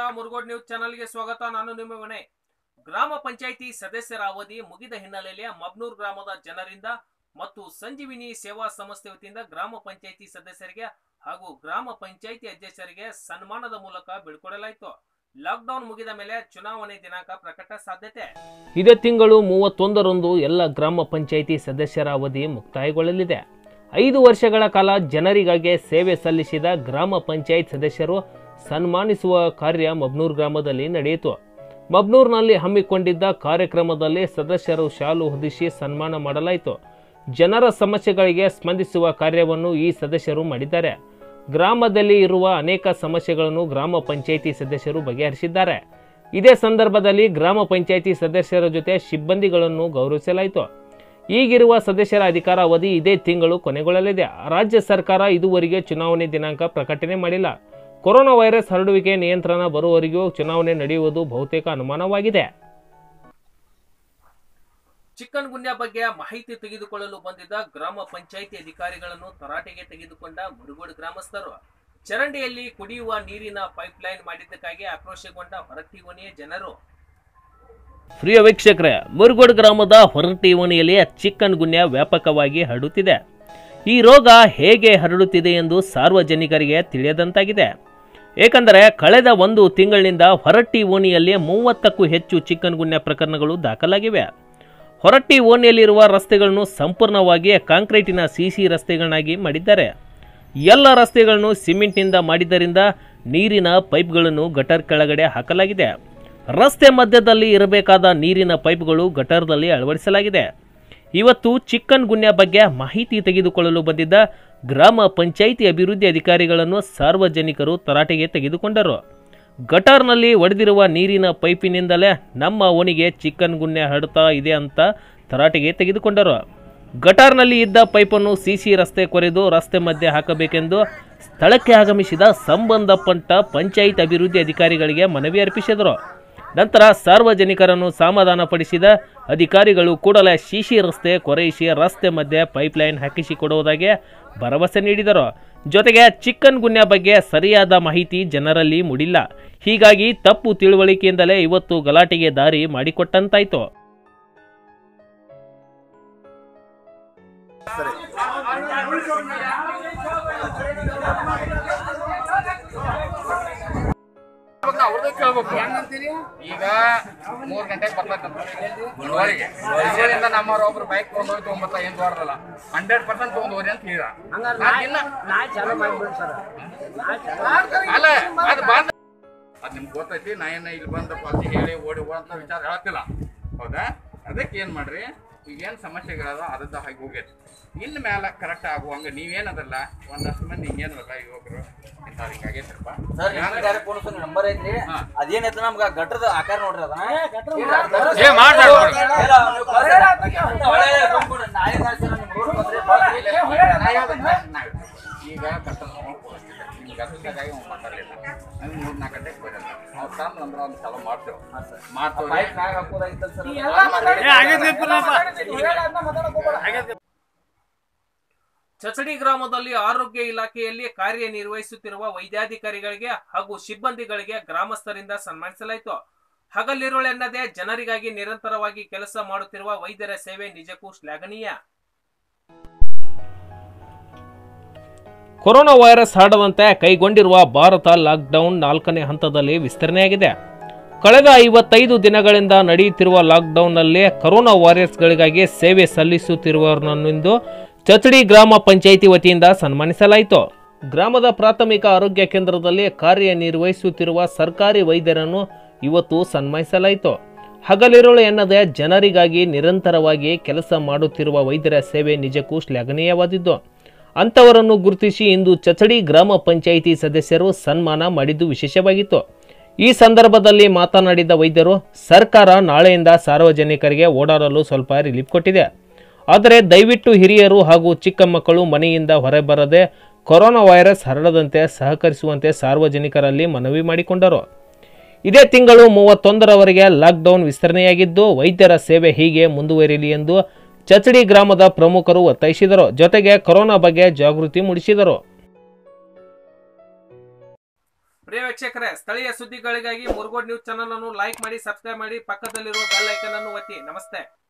Murugod news ಚಾನಲ್ಗೆ ಸ್ವಾಗತ ನಾನು ನಿಮ್ಮ ವಿನಯ್ ಗ್ರಾಮ ಪಂಚಾಯಿತಿ ಸದಸ್ಯರ ಅವಧಿ ಮುಗಿದ ಹಿನ್ನೆಲೆಯಲ್ಲಿ ಮಬ್ನೂರ್ ಗ್ರಾಮದ ಜನರಿಂದ ಮತ್ತು ಸಂಜೀವಿನಿ ಸೇವಾ ಸಂಸ್ಥೆ ವತಿಯಿಂದ ಗ್ರಾಮ ಪಂಚಾಯಿತಿ ಸದಸ್ಯರಿಗೆ ಹಾಗೂ ಗ್ರಾಮ ಪಂಚಾಯಿತಿ ಅಧ್ಯಕ್ಷರಿಗೆ ಸನ್ಮಾನದ ಮೂಲಕ ಬೀಳ್ಕೊಡಲಾಯಿತು ಲಾಕ್ಡೌನ್ ಮುಗಿದ ಮೇಲೆ ಚುನಾವಣೆ ದಿನಾಂಕ ಪ್ರಕಟ ಸಾಧ್ಯತೆ ಇದೇ ತಿಂಗಳು ಮೂವತ್ತೊಂದರಂದು ಎಲ್ಲ ಗ್ರಾಮ ಪಂಚಾಯಿತಿ ಸದಸ್ಯರ ಅವಧಿ ಮುಕ್ತಾಯಗೊಳ್ಳಲಿದೆ ಐದು ವರ್ಷಗಳ ಕಾಲ ಜನರಿಗಾಗಿ ಸೇವೆ ಸಲ್ಲಿಸಿದ ಗ್ರಾಮ ಪಂಚಾಯತ್ ಸದಸ್ಯರು ಸನ್ಮಾನಿಸುವ ಕಾರ್ಯ ಮಬ್ನೂರ್ ಗ್ರಾಮದಲ್ಲಿ ನಡೆಯಿತು ಮಬ್ನೂರ್ನಲ್ಲಿ ಹಮ್ಮಿಕೊಂಡಿದ್ದ ಕಾರ್ಯಕ್ರಮದಲ್ಲಿ ಸದಸ್ಯರು ಶಾಲು ಹೊದಿಸಿ ಸನ್ಮಾನ ಮಾಡಲಾಯಿತು ಜನರ ಸಮಸ್ಯೆಗಳಿಗೆ ಸ್ಪಂದಿಸುವ ಕಾರ್ಯವನ್ನು ಈ ಸದಸ್ಯರು ಮಾಡಿದ್ದಾರೆ ಗ್ರಾಮದಲ್ಲಿ ಇರುವ ಅನೇಕ ಸಮಸ್ಯೆಗಳನ್ನು ಗ್ರಾಮ ಪಂಚಾಯಿತಿ ಸದಸ್ಯರು ಬಗೆಹರಿಸಿದ್ದಾರೆ ಇದೇ ಸಂದರ್ಭದಲ್ಲಿ ಗ್ರಾಮ ಪಂಚಾಯಿತಿ ಸದಸ್ಯರ ಜೊತೆ ಸಿಬ್ಬಂದಿಗಳನ್ನು ಗೌರವಿಸಲಾಯಿತು ಈಗಿರುವ ಸದಸ್ಯರ ಅಧಿಕಾರ ಅವಧಿ ಇದೇ ತಿಂಗಳು ಕೊನೆಗೊಳ್ಳಲಿದೆ ರಾಜ್ಯ ಸರ್ಕಾರ ಇದುವರೆಗೆ ಚುನಾವಣೆ ದಿನಾಂಕ ಪ್ರಕಟಣೆ ಮಾಡಿಲ್ಲ ಕೊರೋನಾ ವೈರಸ್ ಹರಡುವಿಕೆ ನಿಯಂತ್ರಣ ಬರುವವರೆಗೂ ಚುನಾವಣೆ ನಡೆಯುವುದು ಬಹುತೇಕ ಅನುಮಾನವಾಗಿದೆ ಚಿಕನ್ ಗುನ್ಯಾ ಬಗ್ಗೆ ಮಾಹಿತಿ ತೆಗೆದುಕೊಳ್ಳಲು ಬಂದಿದ್ದ ಗ್ರಾಮ ಪಂಚಾಯಿತಿ ಅಧಿಕಾರಿಗಳನ್ನು ತರಾಟೆಗೆ ತೆಗೆದುಕೊಂಡ ಮುರುಗೋಡು ಗ್ರಾಮಸ್ಥರು ಚರಂಡಿಯಲ್ಲಿ ಕುಡಿಯುವ ನೀರಿನ ಪೈಪ್ಲೈನ್ ಮಾಡಿದ್ದಕ್ಕಾಗಿ ಆಕ್ರೋಶಗೊಂಡ ಹೊರಟ್ಟಿವಣಿಯ ಜನರು ಪ್ರಿಯ ವೀಕ್ಷಕರೇ ಮುರುಗೋಡು ಗ್ರಾಮದ ಹೊರಟ್ಟಿವಣಿಯಲ್ಲಿ ಚಿಕನ್ ಗುನ್ಯಾ ವ್ಯಾಪಕವಾಗಿ ಹರಡುತ್ತಿದೆ ಈ ರೋಗ ಹೇಗೆ ಹರಡುತ್ತಿದೆ ಎಂದು ಸಾರ್ವಜನಿಕರಿಗೆ ತಿಳಿಯದಂತಾಗಿದೆ ಏಕೆಂದರೆ ಕಳೆದ ಒಂದು ತಿಂಗಳಿನಿಂದ ಹೊರಟ್ಟಿ ಓಣಿಯಲ್ಲಿ ಮೂವತ್ತಕ್ಕೂ ಹೆಚ್ಚು ಚಿಕನ್ ಗುನ್ಯಾ ಪ್ರಕರಣಗಳು ದಾಖಲಾಗಿವೆ ಹೊರಟ್ಟಿ ಓಣಿಯಲ್ಲಿರುವ ರಸ್ತೆಗಳನ್ನು ಸಂಪೂರ್ಣವಾಗಿ ಕಾಂಕ್ರೀಟಿನ ಸಿಸಿ ರಸ್ತೆಗಳನ್ನಾಗಿ ಮಾಡಿದ್ದಾರೆ ಎಲ್ಲ ರಸ್ತೆಗಳನ್ನು ಸಿಮೆಂಟ್ನಿಂದ ಮಾಡಿದ್ದರಿಂದ ನೀರಿನ ಪೈಪ್ಗಳನ್ನು ಗಟರ್ ಕೆಳಗಡೆ ಹಾಕಲಾಗಿದೆ ರಸ್ತೆ ಮಧ್ಯದಲ್ಲಿ ಇರಬೇಕಾದ ನೀರಿನ ಪೈಪ್ಗಳು ಗಟರ್ದಲ್ಲಿ ಅಳವಡಿಸಲಾಗಿದೆ ಇವತ್ತು ಚಿಕ್ಕನ್ ಗುನ್ಯಾ ಬಗ್ಗೆ ಮಾಹಿತಿ ತೆಗೆದುಕೊಳ್ಳಲು ಬಂದಿದ್ದ ಗ್ರಾಮ ಪಂಚಾಯಿತಿ ಅಭಿವೃದ್ಧಿ ಅಧಿಕಾರಿಗಳನ್ನು ಸಾರ್ವಜನಿಕರು ತರಾಟೆಗೆ ತೆಗೆದುಕೊಂಡರು ಗಟಾರ್ನಲ್ಲಿ ಒಡೆದಿರುವ ನೀರಿನ ಪೈಪಿನಿಂದಲೇ ನಮ್ಮ ಓಣಿಗೆ ಚಿಕ್ಕನ್ ಗುನ್ಯಾ ಹರಡ್ತಾ ಇದೆ ಅಂತ ತರಾಟೆಗೆ ತೆಗೆದುಕೊಂಡರು ಗಟಾರ್ನಲ್ಲಿ ಇದ್ದ ಪೈಪನ್ನು ಸಿಸಿ ರಸ್ತೆ ಕೊರೆದು ರಸ್ತೆ ಮಧ್ಯೆ ಹಾಕಬೇಕೆಂದು ಸ್ಥಳಕ್ಕೆ ಆಗಮಿಸಿದ ಸಂಬಂಧಪಟ್ಟ ಪಂಚಾಯತ್ ಅಭಿವೃದ್ಧಿ ಅಧಿಕಾರಿಗಳಿಗೆ ಮನವಿ ಅರ್ಪಿಸಿದರು ನಂತರ ಸಾರ್ವಜನಿಕರನ್ನು ಸಮಾಧಾನಪಡಿಸಿದ ಅಧಿಕಾರಿಗಳು ಕೂಡಲೇ ಶಿಶಿ ರಸ್ತೆ ಕೊರೈಸಿ ರಸ್ತೆ ಮಧ್ಯೆ ಪೈಪ್ಲೈನ್ ಹಾಕಿಸಿಕೊಡುವುದಾಗಿ ಭರವಸೆ ನೀಡಿದರು ಜೊತೆಗೆ ಚಿಕ್ಕನ್ ಗುನ್ಯಾ ಬಗ್ಗೆ ಸರಿಯಾದ ಮಾಹಿತಿ ಜನರಲ್ಲಿ ಮೂಡಿಲ್ಲ ಹೀಗಾಗಿ ತಪ್ಪು ತಿಳುವಳಿಕೆಯಿಂದಲೇ ಇವತ್ತು ಗಲಾಟೆಗೆ ದಾರಿ ಮಾಡಿಕೊಟ್ಟಂತಾಯ್ತು ಅವ್ರದ್ದು ಕೇಳ್ಬೇಕು ಈಗ ಮೂರ್ ಗಂಟೆಗೆ ಬರ್ತೈತಂತ ಗುಲ್ಬರ್ಗಿಗೆ ಗುಲ್ಬರ್ಗಿಂದ ನಮ್ಮವ್ರ ಒಬ್ರು ಬೈಕ್ ತಗೊಂಡ್ ಹೋಗಿ ತೊಗೊಂಬತ್ತ ಏನ್ ದೊಡ್ಡದಲ್ಲ ಹಂಡ್ರೆಡ್ ಪರ್ಸೆಂಟ್ ತಗೊಂಡ್ ಹೋರಿ ಅಂತ ಹೇಳಿದ ನಾನ್ ಇನ್ನ ಅಲ್ಲ ಅದು ಬಂದ ಅದ್ ನಿಮ್ಗೆ ಗೊತ್ತೈತಿ ನಾ ಏನ ಇಲ್ಲಿ ಬಂದಪ್ಪ ಅಂತ ಹೇಳಿ ಓಡಿ ಓಡಂತ ವಿಚಾರ ಹೇಳತ್ತಿಲ್ಲ ಹೌದಾ ಅದಕ್ಕೆ ಏನ್ ಮಾಡ್ರಿ ಈಗ ಏನ್ ಸಮಸ್ಯೆಗಳದ ಅದದ ಹಾಗೆ ಹೋಗೈತಿ ಇನ್ ಮ್ಯಾಲ ಕರೆಕ್ಟ್ ಆಗುವಂಗ ನೀವೇನದಲ್ಲ ಒಂದಷ್ಟು ಮಂದಿ ಹಿಂಗೇನಲ್ಲ ಯುವಕರು ಇಂಥ ಹಿಂಗಾಗೈತ್ರಪ್ಪ ಸರ್ ನಿಮ್ಗೆ direct phone ಹಚ್ಚು, ನಂಬರ್ ಐತ್ರಿ ಹಾ. ಅದೇನೈತೆ ನಮ್ಗ ಗಟ್ರದ ಆಕಾರ ನೋಡ್ರಿ ಅದ ಏ ಮಾಡ್ರಿ ಮಾಡ್ರಿ. ಇಲ್ಲ, ನೀವು ಕಳ್ಸಿ. ಹೊಳೆ ತುಂಬ್ಕೊಡ್ರಿ. ನಾಳೆ ಕಳ್ಸಿರ ನಿಮ್ road ಬಂದ್ರಿ, ಬರ್ರಿ. ಈಗ ಕಟ್ಟಡ ಈಗ ಅದಕ್ಕಾಗಿ ಅವ್ನು ಮಾತಾಡಲಿಲ್ಲ ನಂಗೆ ಮೂರು ನಾಲ್ಕು ಗಂಟೆಗೆ ಬರಲ್ಲ ಅವ್ರು ತಂದು ಅಂದ್ರೆ ಅವ್ನು ಚಾಲೂ ಮಾಡ್ತೇವೆ ಮಾಡ್ತೇವೆ Pipe ಮ್ಯಾಗ್ ಹಾಕೋದಾಗಿತ್ತಲ್ಲ ಸರ್. ಚಚಡಿ ಗ್ರಾಮದಲ್ಲಿ ಆರೋಗ್ಯ ಇಲಾಖೆಯಲ್ಲಿ ಕಾರ್ಯನಿರ್ವಹಿಸುತ್ತಿರುವ ವೈದ್ಯಾಧಿಕಾರಿಗಳಿಗೆ ಹಾಗೂ ಸಿಬ್ಬಂದಿಗಳಿಗೆ ಗ್ರಾಮಸ್ಥರಿಂದ ಸನ್ಮಾನಿಸಲಾಯಿತು ಹಗಲಿರುಳೆನ್ನದೆ ಜನರಿಗಾಗಿ ನಿರಂತರವಾಗಿ ಕೆಲಸ ಮಾಡುತ್ತಿರುವ ವೈದ್ಯರ ಸೇವೆ ನಿಜಕ್ಕೂ ಶ್ಲಾಘನೀಯ ಕೊರೋನಾ ವೈರಸ್ ಹರಡದಂತೆ ಕೈಗೊಂಡಿರುವ ಭಾರತ ಲಾಕ್ಡೌನ್ ನಾಲ್ಕನೇ ಹಂತದಲ್ಲಿ ವಿಸ್ತರಣೆಯಾಗಿದೆ ಕಳೆದ ಐವತ್ತೈದು ದಿನಗಳಿಂದ ನಡೆಯುತ್ತಿರುವ ಲಾಕ್ಡೌನ್ನಲ್ಲಿ ಕರೋನಾ ವಾರಿಯರ್ಸ್ಗಳಿಗಾಗಿ ಸೇವೆ ಸಲ್ಲಿಸುತ್ತಿರುವವರನ್ನಿಂದು ಚಚಡಿ ಗ್ರಾಮ ಪಂಚಾಯಿತಿ ವತಿಯಿಂದ ಸನ್ಮಾನಿಸಲಾಯಿತು ಗ್ರಾಮದ ಪ್ರಾಥಮಿಕ ಆರೋಗ್ಯ ಕೇಂದ್ರದಲ್ಲಿ ಕಾರ್ಯನಿರ್ವಹಿಸುತ್ತಿರುವ ಸರ್ಕಾರಿ ವೈದ್ಯರನ್ನು ಇವತ್ತು ಸನ್ಮಾನಿಸಲಾಯಿತು ಹಗಲಿರುಳು ಎನ್ನದೆ ಜನರಿಗಾಗಿ ನಿರಂತರವಾಗಿ ಕೆಲಸ ಮಾಡುತ್ತಿರುವ ವೈದ್ಯರ ಸೇವೆ ನಿಜಕ್ಕೂ ಶ್ಲಾಘನೀಯವಾದಿದ್ದು ಅಂಥವರನ್ನು ಗುರುತಿಸಿ ಇಂದು ಚಚಡಿ ಗ್ರಾಮ ಪಂಚಾಯಿತಿ ಸದಸ್ಯರು ಸನ್ಮಾನ ಮಾಡಿದ್ದು ವಿಶೇಷವಾಗಿತ್ತು ಈ ಸಂದರ್ಭದಲ್ಲಿ ಮಾತನಾಡಿದ ವೈದ್ಯರು ಸರ್ಕಾರ ನಾಳೆಯಿಂದ ಸಾರ್ವಜನಿಕರಿಗೆ ಓಡಾಡಲು ಸ್ವಲ್ಪ ರಿಲೀಫ್ ಕೊಟ್ಟಿದೆ ಆದರೆ ದಯವಿಟ್ಟು ಹಿರಿಯರು ಹಾಗೂ ಚಿಕ್ಕ ಮಕ್ಕಳು ಮನೆಯಿಂದ ಹೊರಬರದೆ ಕೊರೋನಾ ವೈರಸ್ ಹರಡದಂತೆ ಸಹಕರಿಸುವಂತೆ ಸಾರ್ವಜನಿಕರಲ್ಲಿ ಮನವಿ ಮಾಡಿಕೊಂಡರು ಇದೇ ತಿಂಗಳು ಮೂವತ್ತೊಂದರವರೆಗೆ ಲಾಕ್ಡೌನ್ ವಿಸ್ತರಣೆಯಾಗಿದ್ದು ವೈದ್ಯರ ಸೇವೆ ಹೀಗೆ ಮುಂದುವರಿಯಲಿ ಎಂದು ಚಚಡಿ ಗ್ರಾಮದ ಪ್ರಮುಖರು ಒತ್ತಾಯಿಸಿದರು ಜೊತೆಗೆ ಕೊರೋನಾ ಬಗ್ಗೆ ಜಾಗೃತಿ ಮೂಡಿಸಿದರು ಪ್ರಿಯ ವೀಕ್ಷಕರೇ ಸ್ಥಳೀಯ ಸುದ್ದಿಗಳಿಗಾಗಿ ಮುರುಗೋಡ್ ನ್ಯೂಸ್ ಚಾನಲ್ ಅನ್ನು ಲೈಕ್ ಮಾಡಿ ಸಬ್ಸ್ಕ್ರೈಬ್ ಮಾಡಿ ಪಕ್ಕದಲ್ಲಿರುವ ಬೆಲ್ ಐಕನ್ ಅನ್ನು ಒತ್ತಿ ನಮಸ್ತೆ